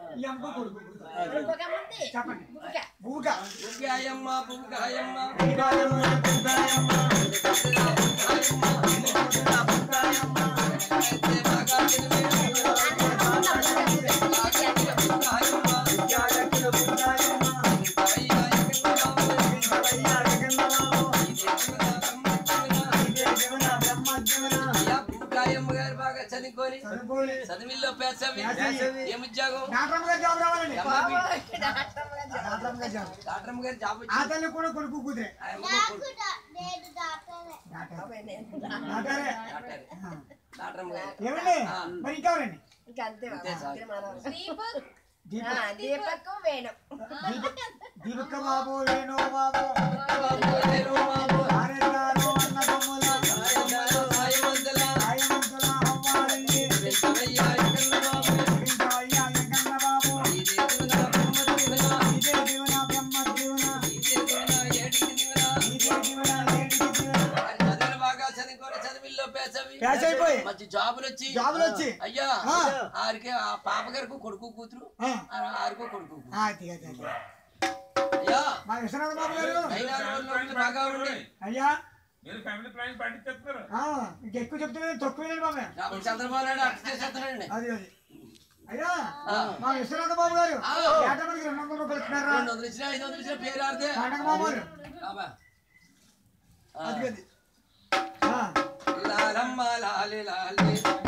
ఈ అమ్మ కొడుకు ఇంకొకమ్మంది. చెప్పండి బుక్క. బువ్వుక బుగ్గాయమ్మ బుగ్గాయమ్మ బువ్వుకాయమ్మ, బువ్వుకాయమ్మ, అయితే బాగా తిరిగి విద్యాలకిల బువ్వుకాయమ్మ, అయ్యా జగన్నాథము, ఇదే జీవన బ్రహ్మజీవన, బుగ్గాయమ్మ గారు బాగా చదువుకొని చదువుకోని చదివిల్లో పేసవి పేసవి. ఏం ఉద్యోగం డాక్టర్ గారు జాబ్ రావాలండి ఎంఆర్పి. డాక్టర్ గారు జాబ్ డాక్టర్ గారు జాబ్ ఆ వచ్చింది తల్లి కూడా కొడుకు కూతురే ఆయన కొడుకు. డాక్టర్ అవే నేను. డాక్టరే డాక్టర్ డాక్టర్ గారు ఏమండి ఆ. మరి ఇంకా ఎవరండి ఇంకా అంతే బాబా. అంతే చాలు. ఇద్దరు మనవరు. దీపక్ ఆ, దీపక్ వేణు దీపక్క బాబు వేణు బాబు లేరు బాబు. ఆరెల్లాలో అన్నదమ్ముల సాయవంతుల ఆయమంతుల అమ్మారండి వెంకయ్య ఎక్కన్న బాబు. ఇంకా అయ్యా ఎంకన్న బాబు ఇదే దీవెన బ్రహ్మ దీవెన. ఇదే జీవన బ్రహ్మ జీవన ఇదే దీవెన ఏడికి దీవెన. ఇదే జీవన ఏడికి జీవన వారి చదువులు బాగా చదువుకొని చదివిల్లో పేసవి పేస అయిపోయి మంచి జాబులు వచ్చి జాబులు వచ్చి అయ్యా ఆ. ఆరికి ఆ పాప గారికి కొడుకు కూతురు ఆ. ఆ- ఆరికో కొడుకు కూతురు. ఆ, తీగ, తీగ, తీగ. అయ్యా మా విశ్వనాథ బాబు గారు అయినా రోజులు బాగా ఉండి అయ్యా మీరు ఫ్యామిలీ ప్లాన్ పాటించేస్తున్నారు ఆ, ఇంక ఎక్కువ చెప్తున్నాను తక్కువేనండి బాబు రాబోయే చంద్రబాబు నాయుడు అర్థం చేసేస్తున్నాడండి అది అది అయ్యా ఆ. మా విశ్వనాథ బాబు గారు ఆ. ఏటమడికి రెండు వందల రూపాయలు ఇస్తున్నారా రెండు వందలు ఇచ్చినా ఐదు వందలు ఇచ్చినా పేరు ఆడితే పండగ మామూలు రాబా. ఆ. అది అది ఆ, లాలమ్మ లాలి లాలి